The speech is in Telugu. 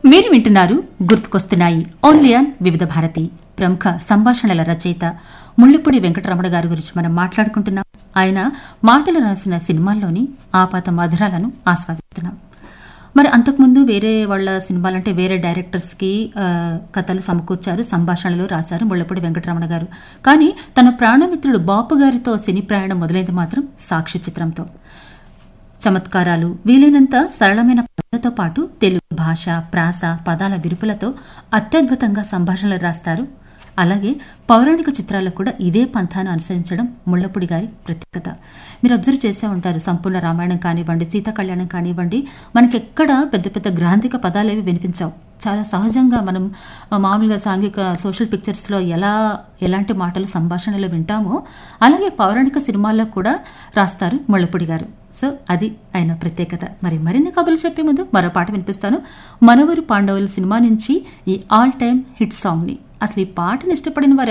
మీరు వింటున్నారు గుర్తుకొస్తున్నాయి ఓన్లీ ఆన్ వివిధ భారతి ప్రముఖ సంభాషణల రచయిత ముళ్ళుపూడి వెంకటరమణ గారి గురించి మనం మాట్లాడుకుంటున్నాం ఆయన మాటలు రాసిన సినిమాల్లోని ఆపాత మధురాలను ఆస్వాదిస్తున్నాం మరి అంతకుముందు వేరే వాళ్ళ సినిమాలంటే వేరే డైరెక్టర్స్కి ఆ, కథలు సమకూర్చారు సంభాషణలు రాశారు ముళ్ళపూడి వెంకటరమణ గారు కానీ తన ప్రాణమిత్రుడు బాపు గారితో సినీ ప్రయాణం మొదలైంది మాత్రం సాక్షి చిత్రంతో చమత్కారాలు వీలైనంత సరళమైన పదాలతో పాటు తెలుగు భాష ప్రాస పదాల విరుపులతో అత్యద్భుతంగా సంభాషణలు రాస్తారు అలాగే పౌరాణిక చిత్రాలకు కూడా ఇదే పంథాను అనుసరించడం ముళ్ళపూడి గారి ప్రత్యేకత మీరు అబ్జర్వ్ చేసే ఉంటారు సంపూర్ణ రామాయణం కానివ్వండి సీతా కళ్యాణం కానివ్వండి మనకెక్కడ పెద్ద పెద్ద గ్రాంధిక పదాలేవి వినిపించావు చాలా సహజంగా మనం ఆ, మామూలుగా సాంఘిక సోషల్ పిక్చర్స్లో ఎలా ఎలాంటి మాటలు సంభాషణలు వింటామో అలాగే పౌరాణిక సినిమాల్లో కూడా రాస్తారు ముళ్ళపూడి గారు సో అది ఆయన ప్రత్యేకత మరి మరిన్ని కబుర్లు చెప్పే ముందు మరో పాట వినిపిస్తాను మనవరు పాండవులు సినిమా నుంచి ఈ ఆల్ టైమ్ హిట్ సాంగ్ని అసలు ఈ పాటను ఇష్టపడిన వారు